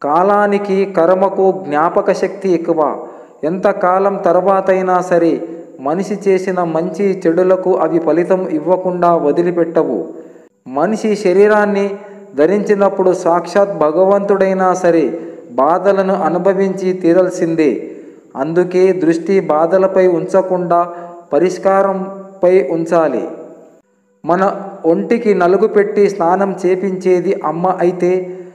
కాలానికి కర్మకు జ్ఞాపక శక్తి ఎక్కువ ఎంతకాలం తర్వాతైనా సరే మనిషి చేసిన మంచి చెడులకు అవి ఫలితం ఇవ్వకుండా వదిలిపెట్టవు మనిషి శరీరాన్ని ధరించినప్పుడు సాక్షాత్ భగవంతుడైనా సరే బాధలను అనుభవించి తీరాల్సిందే అందుకే దృష్టి బాధలపై ఉంచకుండా పరిష్కారంపై ఉంచాలి మన ఒంటికి నలుగు పెట్టి స్నానం చేపించేది అమ్మ అయితే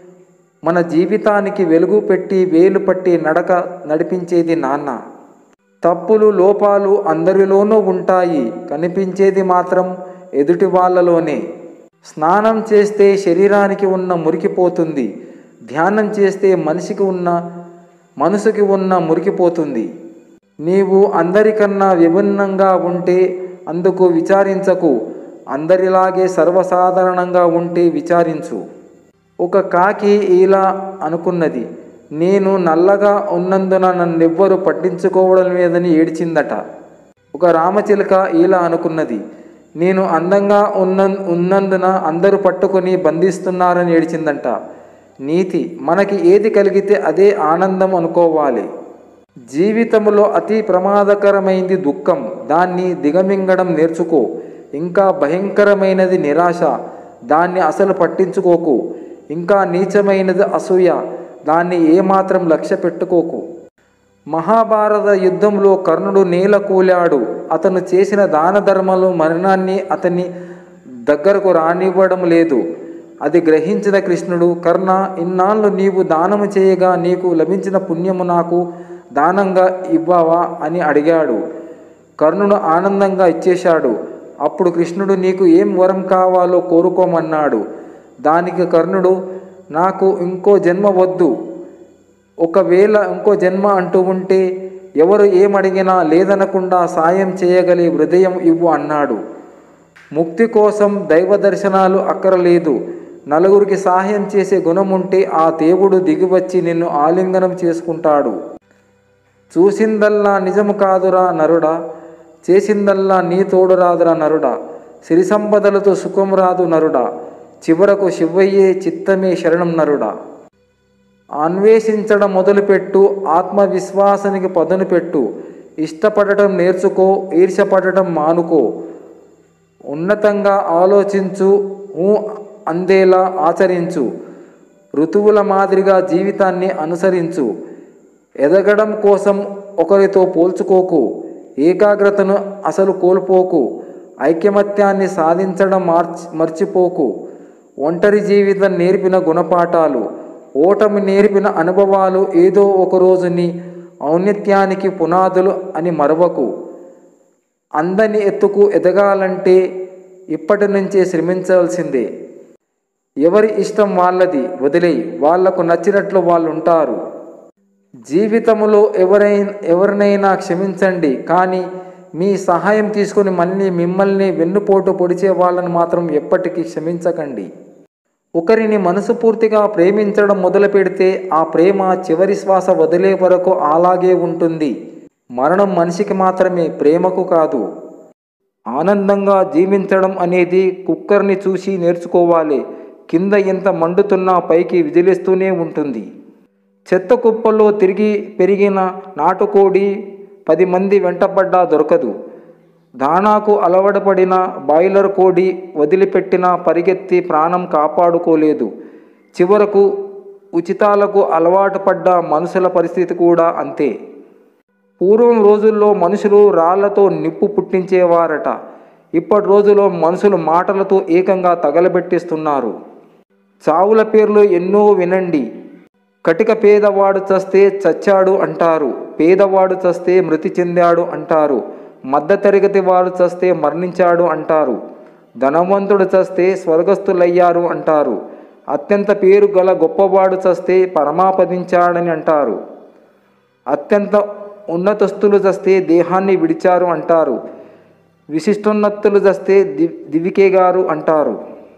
మన జీవితానికి వెలుగు పెట్టి వేలు పట్టి నడక నడిపించేది నాన్న తప్పులు లోపాలు అందరిలోనూ ఉంటాయి కనిపించేది మాత్రం ఎదుటి వాళ్ళలోనే స్నానం చేస్తే శరీరానికి ఉన్న మురికిపోతుంది ధ్యానం చేస్తే మనిషికి ఉన్న మనసుకి ఉన్న మురికిపోతుంది నీవు అందరికన్నా విభిన్నంగా ఉంటే అందుకు విచారించకు అందరిలాగే సర్వసాధారణంగా ఉంటే విచారించు ఒక కాకి ఇలా అనుకున్నది నేను నల్లగా ఉన్నందున నన్నెవ్వరు పట్టించుకోవడం లేదని ఏడ్చిందట ఒక రామచిలుక ఇలా అనుకున్నది నేను అందంగా ఉన్న ఉన్నందున అందరూ పట్టుకొని బంధిస్తున్నారని ఏడ్చిందంట నీతి మనకి ఏది కలిగితే అదే ఆనందం అనుకోవాలి జీవితంలో అతి ప్రమాదకరమైంది దుఃఖం దాన్ని దిగమింగడం నేర్చుకో ఇంకా భయంకరమైనది నిరాశ దాన్ని అసలు పట్టించుకోకు ఇంకా నీచమైనది అసూయ దాన్ని ఏమాత్రం లక్ష్య పెట్టుకోకు మహాభారత యుద్ధంలో కర్ణుడు నేల కూలాడు అతను చేసిన దాన ధర్మాలు మరణాన్ని అతన్ని దగ్గరకు రానివ్వడం లేదు అది గ్రహించిన కృష్ణుడు కర్ణ ఇన్నాళ్ళు నీవు దానము చేయగా నీకు లభించిన పుణ్యము నాకు దానంగా ఇవ్వవా అని అడిగాడు కర్ణుడు ఆనందంగా ఇచ్చేశాడు అప్పుడు కృష్ణుడు నీకు ఏం వరం కావాలో కోరుకోమన్నాడు దానికి కర్ణుడు నాకు ఇంకో జన్మ వద్దు ఒకవేళ ఇంకో జన్మ అంటూ ఉంటే ఎవరు ఏమడిగినా లేదనకుండా సాయం చేయగలి హృదయం ఇవ్వు అన్నాడు ముక్తి కోసం దైవ దర్శనాలు అక్కరలేదు నలుగురికి సహాయం చేసే గుణం ఉంటే ఆ దేవుడు దిగివచ్చి నిన్ను ఆలింగనం చేసుకుంటాడు చూసిందల్లా నిజము కాదురా నరుడా చేసిందల్లా నీ తోడు రాదురా నరుడా సిరి సంపదలతో సుఖం రాదు నరుడా చివరకు శివయ్యే చిత్తమే శరణం నరుడా అన్వేషించడం మొదలుపెట్టు ఆత్మవిశ్వాసానికి పదును పెట్టు ఇష్టపడటం నేర్చుకో ఈర్షపడటం మానుకో ఉన్నతంగా ఆలోచించు ఊ అందేలా ఆచరించు ఋతువుల మాదిరిగా జీవితాన్ని అనుసరించు ఎదగడం కోసం ఒకరితో పోల్చుకోకు ఏకాగ్రతను అసలు కోల్పోకు ఐకమత్యాన్ని సాధించడం మార్చి మర్చిపోకు ఒంటరి జీవితం నేర్పిన గుణపాఠాలు ఓటమి నేర్పిన అనుభవాలు ఏదో ఒకరోజు నీ ఔన్నత్యానికి పునాదులు అని మరవకు అందని ఎత్తుకు ఎదగాలంటే ఇప్పటి నుంచే శ్రమించాల్సిందే ఎవరి ఇష్టం వాళ్ళది వదిలేయి వాళ్లకు నచ్చినట్లు వాళ్ళు ఉంటారు జీవితంలో ఎవరైనా ఎవరినైనా క్షమించండి కానీ మీ సహాయం తీసుకొని మళ్ళీ మిమ్మల్ని వెన్నుపోటు పొడిచే వాళ్ళని మాత్రం ఎప్పటికీ క్షమించకండి ఒకరిని మనసుపూర్తిగా ప్రేమించడం మొదలు పెడితే ఆ ప్రేమ చివరి శ్వాస వదిలే వరకు అలాగే ఉంటుంది మరణం మనిషికి మాత్రమే ప్రేమకు కాదు ఆనందంగా జీవించడం అనేది కుక్కర్ని చూసి నేర్చుకోవాలి కింద ఎంత మండుతున్నా పైకి విదిలిస్తూనే ఉంటుంది చెత్త కుప్పల్లో తిరిగి పెరిగిన నాటుకోడి పది మంది వెంటపడ్డా దొరకదు దానాకు అలవడపడిన బాయిలర్ కోడి వదిలిపెట్టిన పరిగెత్తి ప్రాణం కాపాడుకోలేదు చివరకు ఉచితాలకు అలవాటు పడ్డ మనుషుల పరిస్థితి కూడా అంతే పూర్వం రోజుల్లో మనుషులు రాళ్లతో నిప్పు పుట్టించేవారట ఇప్పటి రోజుల్లో మనుషులు మాటలతో ఏకంగా తగలబెట్టిస్తున్నారు చావుల పేర్లు ఎన్నో వినండి కటిక పేదవాడు చస్తే చచ్చాడు అంటారు పేదవాడు చస్తే మృతి చెందాడు అంటారు మధ్యతరగతి వాడు చస్తే మరణించాడు అంటారు ధనవంతుడు చస్తే స్వర్గస్థులయ్యారు అంటారు అత్యంత పేరు గల గొప్పవాడు చస్తే పరమాపదించాడని అంటారు అత్యంత ఉన్నతస్తులు చస్తే దేహాన్ని విడిచారు అంటారు విశిష్టోన్నతులు చస్తే ది దివికే గారు అంటారు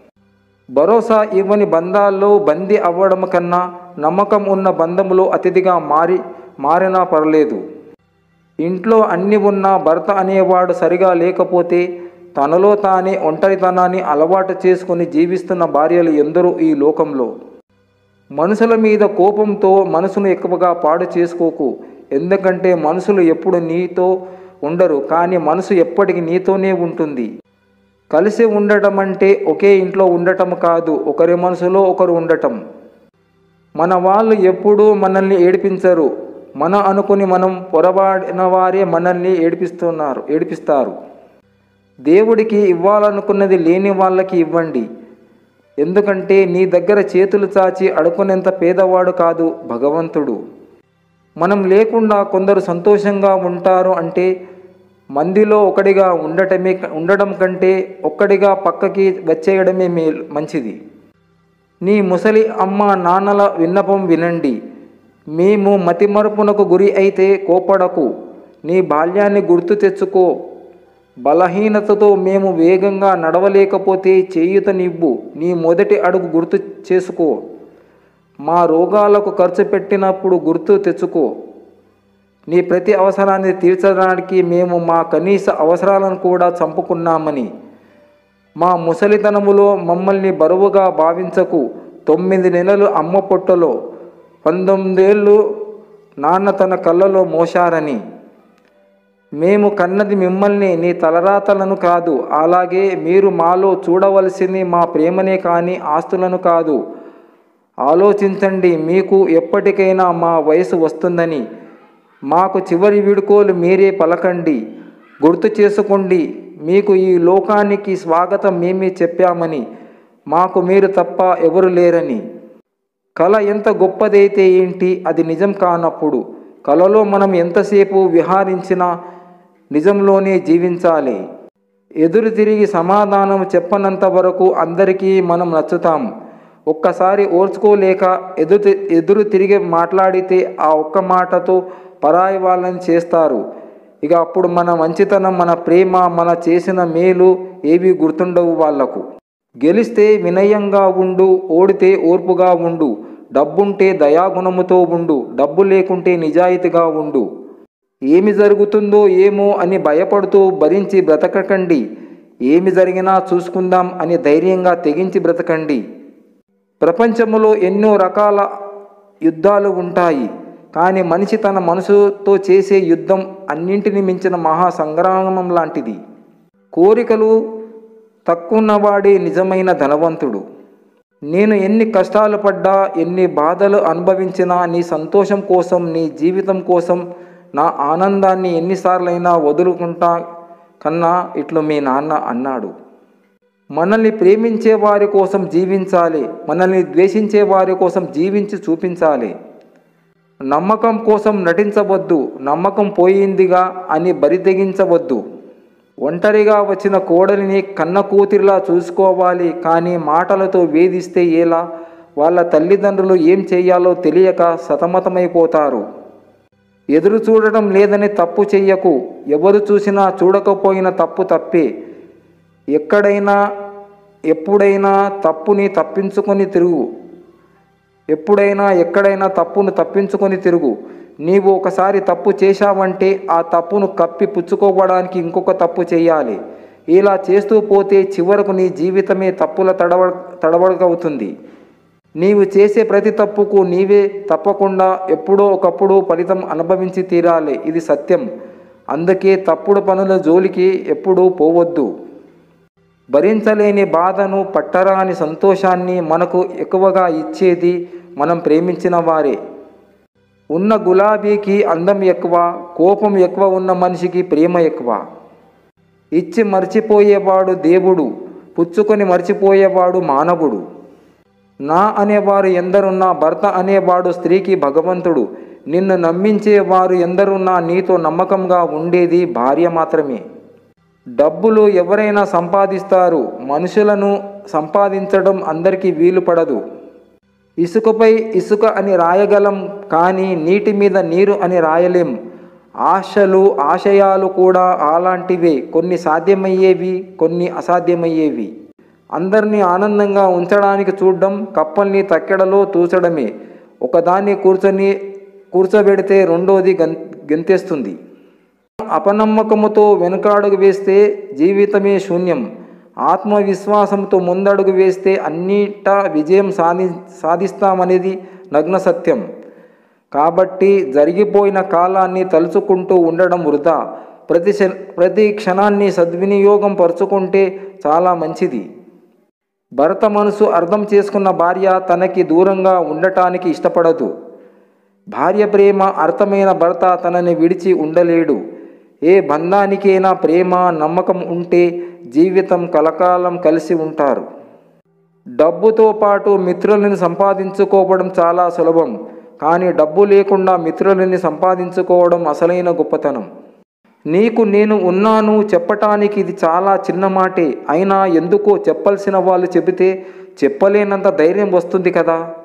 భరోసా ఇవ్వని బంధాల్లో బందీ అవ్వడం కన్నా నమ్మకం ఉన్న బంధములో అతిథిగా మారి మారినా పర్లేదు ఇంట్లో అన్ని ఉన్న భర్త అనేవాడు సరిగా లేకపోతే తనలో తానే ఒంటరితనాన్ని అలవాటు చేసుకుని జీవిస్తున్న భార్యలు ఎందరో ఈ లోకంలో మనుషుల మీద కోపంతో మనసును ఎక్కువగా పాడు చేసుకోకు ఎందుకంటే మనుషులు ఎప్పుడు నీతో ఉండరు కానీ మనసు ఎప్పటికీ నీతోనే ఉంటుంది కలిసి ఉండటం అంటే ఒకే ఇంట్లో ఉండటం కాదు ఒకరి మనసులో ఒకరు ఉండటం మన వాళ్ళు ఎప్పుడూ మనల్ని ఏడిపించరు మన అనుకుని మనం పొరబాడిన వారే మనల్ని ఏడిపిస్తున్నారు ఏడిపిస్తారు దేవుడికి ఇవ్వాలనుకున్నది లేని వాళ్ళకి ఇవ్వండి ఎందుకంటే నీ దగ్గర చేతులు చాచి అడుకునేంత పేదవాడు కాదు భగవంతుడు మనం లేకుండా కొందరు సంతోషంగా ఉంటారు అంటే మందిలో ఒకడిగా ఉండటమే ఉండడం కంటే ఒక్కడిగా పక్కకి వచ్చేయడమే మేలు మంచిది నీ ముసలి అమ్మ నాన్నల విన్నపం వినండి మేము మతిమరుపునకు గురి అయితే కోపడకు నీ బాల్యాన్ని గుర్తు తెచ్చుకో బలహీనతతో మేము వేగంగా నడవలేకపోతే చేయుతనివ్వు నీ మొదటి అడుగు గుర్తు చేసుకో మా రోగాలకు ఖర్చు పెట్టినప్పుడు గుర్తు తెచ్చుకో నీ ప్రతి అవసరాన్ని తీర్చడానికి మేము మా కనీస అవసరాలను కూడా చంపుకున్నామని మా ముసలితనములో మమ్మల్ని బరువుగా భావించకు తొమ్మిది నెలలు అమ్మ పొట్టలో పంతొమ్మిదేళ్ళు నాన్న తన కళ్ళలో మోశారని మేము కన్నది మిమ్మల్ని నీ తలరాతలను కాదు అలాగే మీరు మాలో చూడవలసింది మా ప్రేమనే కానీ ఆస్తులను కాదు ఆలోచించండి మీకు ఎప్పటికైనా మా వయసు వస్తుందని మాకు చివరి విడుకోలు మీరే పలకండి గుర్తు చేసుకోండి మీకు ఈ లోకానికి స్వాగతం మేమే చెప్పామని మాకు మీరు తప్ప ఎవరు లేరని కళ ఎంత గొప్పదైతే ఏంటి అది నిజం కానప్పుడు కళలో మనం ఎంతసేపు విహారించినా నిజంలోనే జీవించాలి ఎదురు తిరిగి సమాధానం చెప్పనంత వరకు అందరికీ మనం నచ్చుతాం ఒక్కసారి ఓర్చుకోలేక ఎదురు ఎదురు తిరిగి మాట్లాడితే ఆ ఒక్క మాటతో పరాయి వాళ్ళని చేస్తారు ఇక అప్పుడు మన మంచితనం మన ప్రేమ మన చేసిన మేలు ఏవి గుర్తుండవు వాళ్లకు గెలిస్తే వినయంగా ఉండు ఓడితే ఓర్పుగా ఉండు డబ్బుంటే దయాగుణముతో ఉండు డబ్బు లేకుంటే నిజాయితీగా ఉండు ఏమి జరుగుతుందో ఏమో అని భయపడుతూ భరించి బ్రతకకండి ఏమి జరిగినా చూసుకుందాం అని ధైర్యంగా తెగించి బ్రతకండి ప్రపంచంలో ఎన్నో రకాల యుద్ధాలు ఉంటాయి కానీ మనిషి తన మనసుతో చేసే యుద్ధం అన్నింటిని మించిన మహా సంగ్రామం లాంటిది కోరికలు తక్కువన్నవాడే నిజమైన ధనవంతుడు నేను ఎన్ని కష్టాలు పడ్డా ఎన్ని బాధలు అనుభవించినా నీ సంతోషం కోసం నీ జీవితం కోసం నా ఆనందాన్ని ఎన్నిసార్లైనా వదులుకుంటా కన్నా ఇట్లు మీ నాన్న అన్నాడు మనల్ని ప్రేమించే వారి కోసం జీవించాలి మనల్ని ద్వేషించే వారి కోసం జీవించి చూపించాలి నమ్మకం కోసం నటించవద్దు నమ్మకం పోయిందిగా అని బరితెగించవద్దు ఒంటరిగా వచ్చిన కోడలిని కన్న కూతురిలా చూసుకోవాలి కానీ మాటలతో వేధిస్తే ఎలా వాళ్ళ తల్లిదండ్రులు ఏం చేయాలో తెలియక సతమతమైపోతారు ఎదురు చూడటం లేదని తప్పు చెయ్యకు ఎవరు చూసినా చూడకపోయినా తప్పు తప్పే ఎక్కడైనా ఎప్పుడైనా తప్పుని తప్పించుకొని తిరుగు ఎప్పుడైనా ఎక్కడైనా తప్పును తప్పించుకొని తిరుగు నీవు ఒకసారి తప్పు చేశావంటే ఆ తప్పును కప్పి పుచ్చుకోవడానికి ఇంకొక తప్పు చేయాలి ఇలా చేస్తూ పోతే చివరకు నీ జీవితమే తప్పుల తడవ తడవడగవుతుంది నీవు చేసే ప్రతి తప్పుకు నీవే తప్పకుండా ఎప్పుడో ఒకప్పుడు ఫలితం అనుభవించి తీరాలి ఇది సత్యం అందుకే తప్పుడు పనుల జోలికి ఎప్పుడూ పోవద్దు భరించలేని బాధను పట్టరాని సంతోషాన్ని మనకు ఎక్కువగా ఇచ్చేది మనం ప్రేమించిన వారే ఉన్న గులాబీకి అందం ఎక్కువ కోపం ఎక్కువ ఉన్న మనిషికి ప్రేమ ఎక్కువ ఇచ్చి మర్చిపోయేవాడు దేవుడు పుచ్చుకొని మర్చిపోయేవాడు మానవుడు నా అనేవారు ఎందరున్నా భర్త అనేవాడు స్త్రీకి భగవంతుడు నిన్ను నమ్మించేవారు ఎందరున్నా నీతో నమ్మకంగా ఉండేది భార్య మాత్రమే డబ్బులు ఎవరైనా సంపాదిస్తారు మనుషులను సంపాదించడం అందరికీ వీలు పడదు ఇసుకపై ఇసుక అని రాయగలం కానీ నీటి మీద నీరు అని రాయలేం ఆశలు ఆశయాలు కూడా అలాంటివే కొన్ని సాధ్యమయ్యేవి కొన్ని అసాధ్యమయ్యేవి అందరినీ ఆనందంగా ఉంచడానికి చూడడం కప్పల్ని తక్కెడలో తూచడమే ఒకదాన్ని కూర్చొని కూర్చోబెడితే రెండోది గం గెంతేస్తుంది అపనమ్మకముతో వెనుకాడుగు వేస్తే జీవితమే శూన్యం ఆత్మవిశ్వాసంతో ముందడుగు వేస్తే అన్నిటా విజయం సాధి సాధిస్తామనేది నగ్న సత్యం కాబట్టి జరిగిపోయిన కాలాన్ని తలుచుకుంటూ ఉండడం వృధా ప్రతి క్ష- ప్రతి క్షణాన్ని సద్వినియోగం పరుచుకుంటే చాలా మంచిది భర్త మనసు అర్థం చేసుకున్న భార్య తనకి దూరంగా ఉండటానికి ఇష్టపడదు భార్య ప్రేమ అర్థమైన భర్త తనని విడిచి ఉండలేడు ఏ బంధానికైనా ప్రేమ నమ్మకం ఉంటే జీవితం కలకాలం కలిసి ఉంటారు డబ్బుతో పాటు మిత్రులను సంపాదించుకోవడం చాలా సులభం కానీ డబ్బు లేకుండా మిత్రులని సంపాదించుకోవడం అసలైన గొప్పతనం నీకు నేను ఉన్నాను చెప్పటానికి ఇది చాలా చిన్న మాటే అయినా ఎందుకో చెప్పాల్సిన వాళ్ళు చెబితే చెప్పలేనంత ధైర్యం వస్తుంది కదా